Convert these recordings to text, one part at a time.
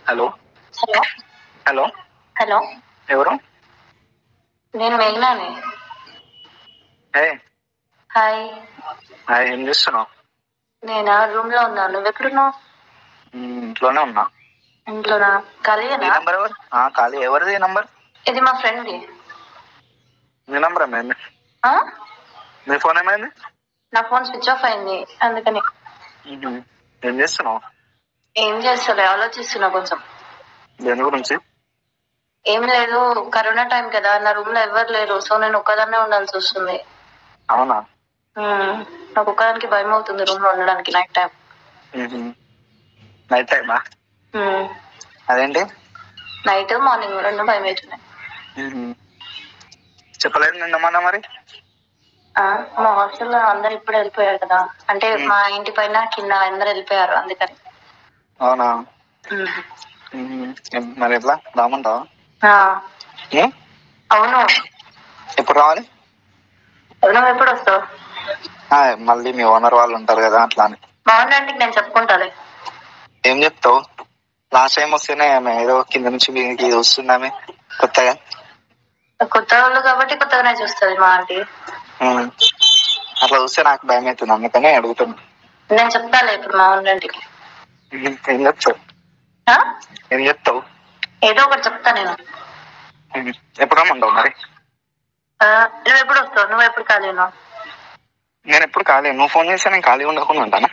Hello hello hello hello ఎవరు నేను మేఘనాని ఏ hi hi, ఏం చేస్తున్నావు నేను రూమ్ లో ఉన్నాను నువ్వు ఎక్కడున్నావు మ్, ఇంట్లోనే ఉన్నా ఇంట్లోనా ఈ ఖాళీయేనా నంబర్ ఎవరు ఆ, ఖాళీ ఎవరిది ఈ నంబర్ ఇది మా ఫ్రెండ్ మీ నంబర్ ఏమైంది మీ ఫోన్ ఏమైంది నా ఫోన్ స్విచ్ ఆఫ్ అయింది అందుకని మ్మ్. ఏం చేస్తున్నావు ఏం చేస్తలే ఆలోచిస్తున్నా కొంచెం దేని గురించి ఏం లేదు కరోనా టైం కదా నా రూమ్ లో ఎవరు లేరు సో నేను ఒక్కదాన్నే ఉండాల్సి వస్తుంది అవునా మ్మ్. నాకు ఒక్కదానికి భయం అవుతుంది రూమ్ లో ఉండడానికి నైట్ టైం మ్మ్. నైట్ టైమా అదేంటి నైట్ మార్నింగ్ రెండు భయం అవుతున్నాయి మ్మ్. చెప్పలేదు నిన్న మొన్న మరి ఆ, మా హాస్టల్లో అందరు ఇప్పుడు వెళ్ళిపోయారు కదా అంటే మా ఇంటి పైన కింద అందరు వెళ్ళిపోయారు అందుకని అవునా మ్మ్. మ్మ్. ఏం- మరి ఎట్లా రామంటావా ఆ, ఏ? అవును ఎప్పుడు రావాలి నువ్వు ఎప్పుడు వస్తావు ఆ, మళ్ళీ మీ ఓనర్ వాళ్ళు ఉంటారు కదా అట్లా అని బాగుందంటే నేను చెప్పుకుంటాలే ఏం చెప్తావు లాస్ట్ టైం వస్తేనే ఆమె ఏదో కింద నుంచి మీకు వస్తుందామె కొత్తగా కొత్త వాళ్ళు కాబట్టి కొత్తగానే చూస్తుంది మా ఆంటీ మ్మ్. అట్లా చూస్తే నాకు భయం అవుతుంది అందుకనే అడుగుతున్నా నేను చెప్తాలే ఇప్పుడు మా ఆంటీకి మ్మ్. ఏం చెప్తావు ఆ? ఏం చెప్తావు ఏదో ఒకటి చెప్తా నేను మ్మ్. ఎప్పుడు రమ్మంటావు మరి ఆ, నువ్వు ఎప్పుడు వస్తావు నువ్వు ఎప్పుడు ఖాళీ ఉన్నావు నేను ఎప్పుడు ఖాళీ నువ్వు ఫోన్ చేస్తే నేను ఖాళీ ఉండకుండా ఉంటానా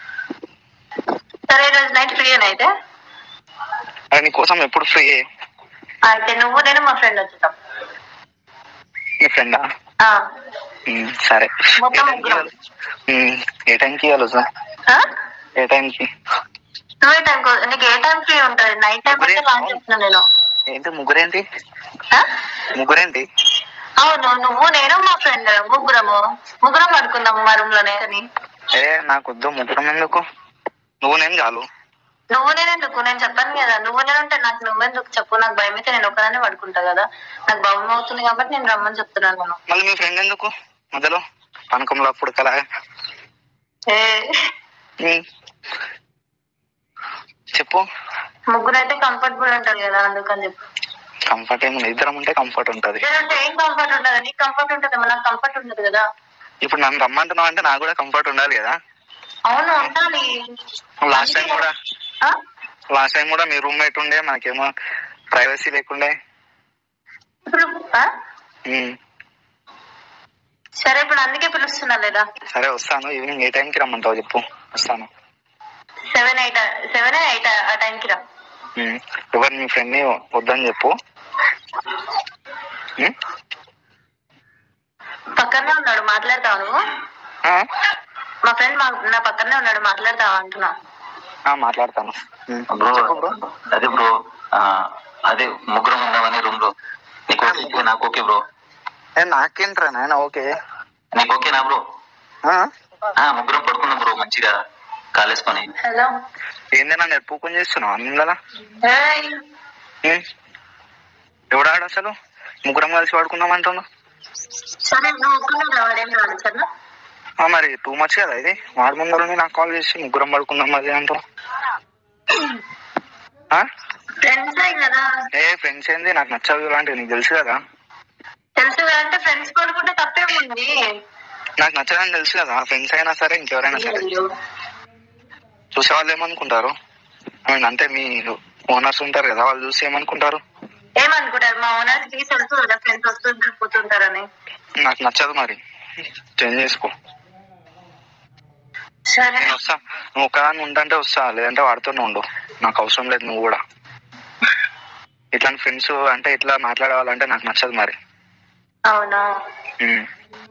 సరే ఈరోజు నైట్ ఫ్రీ అయితే అది నీ కోసం ఎప్పుడు ఫ్రీ అయితే నువ్వు నేను మా ఫ్రెండ్ వచ్చేస్తాం నీ ఫ్రెండా ఆ, సరే మొత్తం ఏ టైంకి ముగ్గురం. ఇవ్వాలి? మ్మ్. ఏ టైంకి ఇవ్వాలి సార్ ఆ? ఏ టైంకి నువ్వు ఏ టైం నీకు ఏ టైం ఫ్రీ ఉంటుంది నైట్ టైం అంటే లాంచ్ చేస్తున్నా నేను ఏంటి ముగ్గురేంటి ఆ? ముగ్గురేంటి అవును నువ్వు నేను మా ఫ్రెండ్ ముగ్గురము ముగ్గురం పడుకుందాము మా రూమ్ లోనే అని ఏ నాకు వద్దు ముగ్గురం ఎందుకు నువ్వు నేను చాలు నువ్వు నేను ఎందుకు నేను చెప్పాను కదా నువ్వు నేను అంటే నాకు నువ్వెందుకు చెప్పు నాకు భయం అయితే నేను ఒకదానే పడుకుంటా కదా నాకు భయం అవుతుంది కాబట్టి నేను రమ్మని చెప్తున్నాను నేను మళ్ళీ మీ ఫ్రెండ్ ఎందుకు మధ్యలో పనకంలో అప్పుడు కలా ఏ మ్మ్. చెప్పు ముగ్గురు అయితే కంఫర్టబుల్ ఉంటారు కదా అందుకని చెప్పు కంఫర్ట్ ఏమి ఇద్దరం ఉంటే కంఫర్ట్ ఉంటది లేదంటే ఏం కంఫర్ట్ ఉండదు నీకు కంఫర్ట్ ఉంటుంది నాకు కంఫర్ట్ ఉండదు కదా ఇప్పుడు నన్ను రమ్మంటున్నావు అంటే నాకు కూడా కంఫర్ట్ ఉండాలి కదా అవును ఉండాలి లాస్ట్ టైం కూడా ఆ? లాస్ట్ టైం కూడా మీ రూమ్మేట్ ఉండే మనకేమో ప్రైవసీ లేకుండే ఇప్పుడు ఆ? మ్మ్. సరే ఇప్పుడు అందుకే పిలుస్తున్నా లేదా సరే వస్తాను ఈవినింగ్ ఏ టైంకి రమ్మంటావు చెప్పు వస్తాను సెవెన్ ఎయిట్ సెవెన్ ఎయిట్ ఆ టైంకి రా మ్మ్. ఎవరు మీ ఫ్రెండ్ని వద్దని చెప్పు మ్మ్? పక్కనే ఉన్నాడు మాట్లాడతావు నువ్వు ఆ? మా ఫ్రెండ్ మా నా పక్కనే ఉన్నాడు మాట్లాడతావా అంటున్నా ఆ, మాట్లాడతాను మ్మ్. బ్రో చెప్పు బ్రో అదే బ్రో ఆ, అదే ముగ్గురం ఉందామని రూమ్ లో నీకు ఓకే నాకు ఓకే బ్రో ఏ నాకేంట్రా నాయన ఓకే నీకు ఓకేనా బ్రో ఆ? ఆ ముగ్గురం పడుకున్నాం బ్రో మంచిగా కాలేసుకొని హలో ఏంది నన్ను ఎప్పుకొని చేస్తున్నావు అందులో ఏయ్, ఎవడాడు అసలు ముగ్గురం కలిసి పడుకుందాం అంటున్నావు సరే నువ్వు ఒక్కనే వాడేం రాడు సరేనా ఆ, మరి టూ మచ్ కదా ఇది వాడి ముందరనే నాకు కాల్ చేసి ముగ్గురం పడుకుందాం అది అంటావు ఆ? ఫ్రెండ్స్ కదా ఏ ఫ్రెండ్స్ ఏంది నాకు నచ్చదు ఇలాంటివి నీకు తెలుసు కదా తెలుసు కదా అంటే ఫ్రెండ్స్ పడుకుంటే తప్పేముంది నాకు నచ్చదని తెలుసు కదా ఫ్రెండ్స్ అయినా సరే ఇంకెవరైనా సరే చూసే వాళ్ళు ఏమనుకుంటారు ఐ మీన్ అంటే మీ ఓనర్స్ ఉంటారు కదా వాళ్ళు చూసి ఏమనుకుంటారు ఏమనుకుంటారు మా ఓనర్స్ కి తెలుసు కదా ఫ్రెండ్స్ వస్తుంటారు పోతుంటారని నాకు నచ్చదు మరి చేంజ్ చేసుకో సరే నేను వస్తా నువ్వు ఒక్కదాన్ని ఉండంటే వస్తా లేదంటే వాడుతూనే ఉండు నాకు అవసరం లేదు నువ్వు కూడా ఇట్లాంటి ఫ్రెండ్స్ అంటే ఇట్లా మాట్లాడవాలంటే నాకు నచ్చదు మరి అవునా ఉమ్.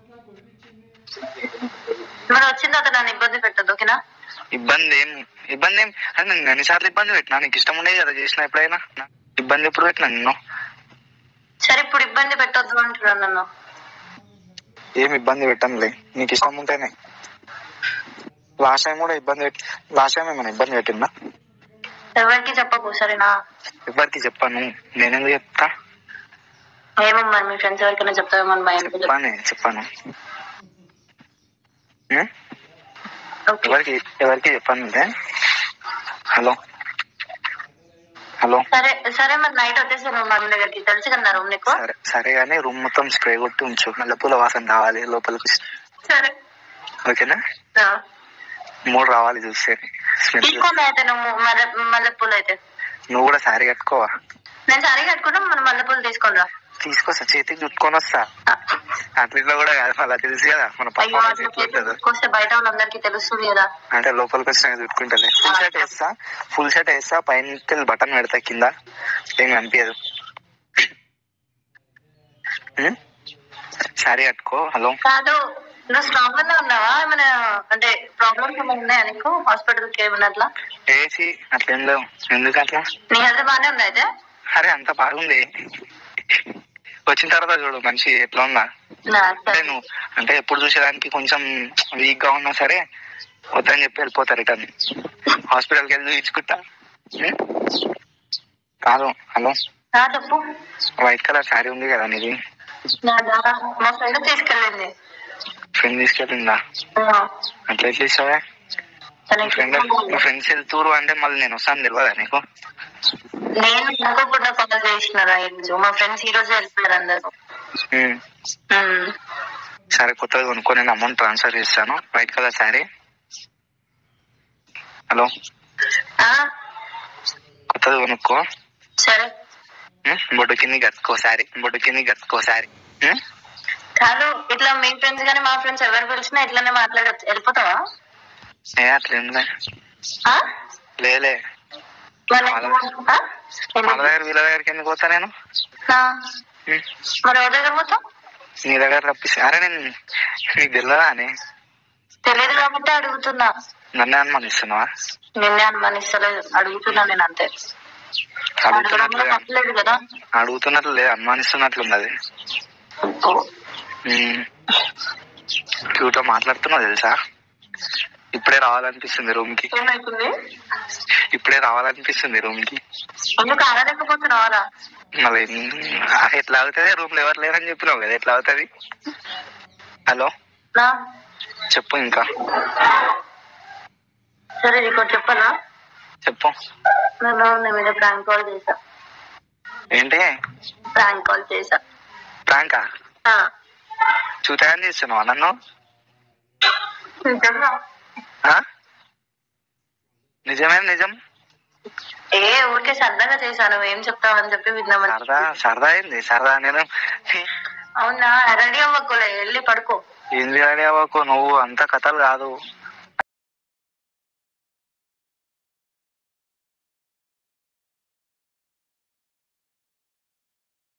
మరి వచ్చిన తర్వాత నన్ను ఇబ్బంది పెట్టద్దు ఓకేనా ఇబ్బంది ఏం ఇబ్బంది ఏం అంటే నేను ఎన్నిసార్లు ఇబ్బంది పెట్టినా నీకు ఇష్టం ఉండేది కదా చేసిన ఎప్పుడైనా ఇబ్బంది ఎప్పుడు పెట్టినా నిన్ను సరే ఇప్పుడు ఇబ్బంది పెట్టొద్దు అంటున్నాను నన్ను ఏం ఇబ్బంది పెట్టనులే నీకు ఇష్టం ఉంటేనే లాస్ట్ టైం కూడా ఇబ్బంది పెట్టి లాస్ట్ టైం ఏమైనా ఇబ్బంది పెట్టిందా ఎవరికి చెప్పకు సరేనా ఎవరికి చెప్పాను నేనెందుకు చెప్తా ఏమో మరి మీ ఫ్రెండ్స్ ఎవరికైనా చెప్తావేమో అని భయం చెప్పాను చెప్పాను ఉం? ఓకే ఎవరికి ఎవరికి చెప్పాను అంటే హలో హలో సరే సరే మరి నైట్ వచ్చేసి నువ్వు మన దగ్గరికి తెలుసు కదా రూమ్ నీకు సరే సరే కానీ రూమ్ మొత్తం స్ప్రే కొట్టి ఉంచు మల్లెపూల వాసన రావాలి లోపలికి సరే ఓకేనా ఆ. మూడు రావాలి చూస్తే స్మెల్ తీసుకోండి అయితే నువ్వు మల్లె మల్లెపూలు అయితే నువ్వు కూడా సారీ కట్టుకోవా నేను సరే కట్టుకుంటా మనం మల్లెపూలు తీసుకొని రా తీసుకొస్తా చేతికి చుట్టుకొని వస్తా ఆ. అట్లీట్లో కూడా కాదు అలా తెలుసు కదా మన అయ్యో పర్ఫార్మెన్స్ అట్లా ఎట్లా ఉంటుందో తీసుకొస్తే బయట వాళ్ళందరికీ తెలుస్తుంది కదా అంటే లోపలికి వచ్చినాక చుట్టుకుంటలే ఫుల్ షర్ట్ వేస్తా ఫుల్ షర్ట్ వేస్తా పైన బటన్ పెడతా కింద ఏం కనిపించదు ఉం? సారీ కట్టుకో హలో కాదు నువ్వు స్ట్రాంగ్ గానే ఉన్నావా ఏమైనా అంటే ప్రాబ్లమ్స్ ఏమైనా ఉన్నాయా నీకు హాస్పిటల్ కి ఏమైనా అట్లా వేసి అట్లేం లేవు ఎందుకు అట్లా నీ హెల్త్ బాగానే ఉందా అయితే అరే అంత బాగుంది వచ్చిన తర్వాత చూడు మనిషి ఎట్లా ఉందా నా, అంటే సరే. నువ్వు అంటే ఎప్పుడు చూసేదానికి కొంచెం వీక్ గా ఉన్నా సరే వద్దని చెప్పి వెళ్ళిపోతా రిటర్న్ హాస్పిటల్కి వెళ్ళి చూపించుకుంటా ఉం? కాదు హలో ఆ, చెప్పు వైట్ కలర్ శారీ ఉంది కదా నీది నా ద్వారా మా ఫ్రెండ్ తీసుకెళ్ళింది ఫ్రెండ్ తీసుకెళ్ళిందా ఆ, అట్లా ఎట్లా ఇస్తావా తనకి ఫ్రెండ్ మా ఫ్రెండ్స్ వెళ్తూరు అంటే మళ్ళీ నేను వస్తాను తెలియదా నీకు నేను అనుకోకుండా కాల్ చేసినారా ఈరోజు మా ఫ్రెండ్స్ ఈ రోజు వెళ్తున్నారు అందరు ఉం. ఉమ్. సరే కొత్తగా కొనుక్కో నేను అమౌంట్ ట్రాన్స్ఫర్ చేస్తాను వైట్ కలర్ శారీ హలో ఆ, కొత్తది కొనుక్కో సరే ఉం? బొడ్డు కింద కట్టుకో శారీ బొడ్డు కింద కట్టుకో శారీ ఉం? కాదు ఇట్లా మీ ఫ్రెండ్స్ కానీ మా ఫ్రెండ్స్ ఎవరు పిలిచినా ఇట్లానే మాట్లాడచ్చు వెళ్ళిపోతావా ఏ అట్లేంలే ఆ? లేలే మరి వాళ్ళ- ఆ? వాళ్ళ దగ్గర వీళ్ళ దగ్గరికి ఎందుకు పోతా నేను ఆ. ఉం? మరి ఎవరి దగ్గర పోతావు నీ దగ్గర రప్పిస్తా అరే నేను నీకు తెలియదా అని తెలియదు కాబట్టి అడుగుతున్నా నన్నే అనుమానిస్తున్నావా నిన్నే అనుమానిస్తలేదు అడుగుతున్నా నేను అంతే అడగడంలో అడుగుతున్నట్లు తప్పలేదు కదా అడుగుతున్నట్లు లేదు అనుమానిస్తున్నట్లు ఉన్నది క్యూట్ మాట్లాడుతున్నావు తెలుసా ఇప్పుడే రావాలనిపిస్తుంది రూమ్ కి ఏమైతుంది ఇప్పుడే రావాలనిపిస్తుంది రూమ్ కి ఎందుకు ఆడలేకపోతున్నావారా మళ్ళీ ఆ, ఎట్లా అవుతుంది రూమ్ లో ఎవరు లేరని చెప్పినావు కదా ఎట్లా అవుతుంది హలో నా చెప్పు ఇంకా సరే నీకు చెప్పనా చెప్పు నేను నీ మీద ప్రాంక్ కాల్ చేశా ఏంటి ప్రాంక్ కాల్ చేశా ప్రాంకా ఆ. చూతాయని చేస్తున్నావా నన్ను నిజంగా? ఆ? నిజమే నిజం ఏ ఊరికే సరదాగా చేశాను ఏం చెప్తావని చెప్పి విన్నామని సరదా సరదా అయింది సరదా నేను అవునా రెడీ అవ్వకులే వెళ్ళి పడుకో ఏం చేయాలి అవ్వకు నువ్వు అంత కథలు కాదు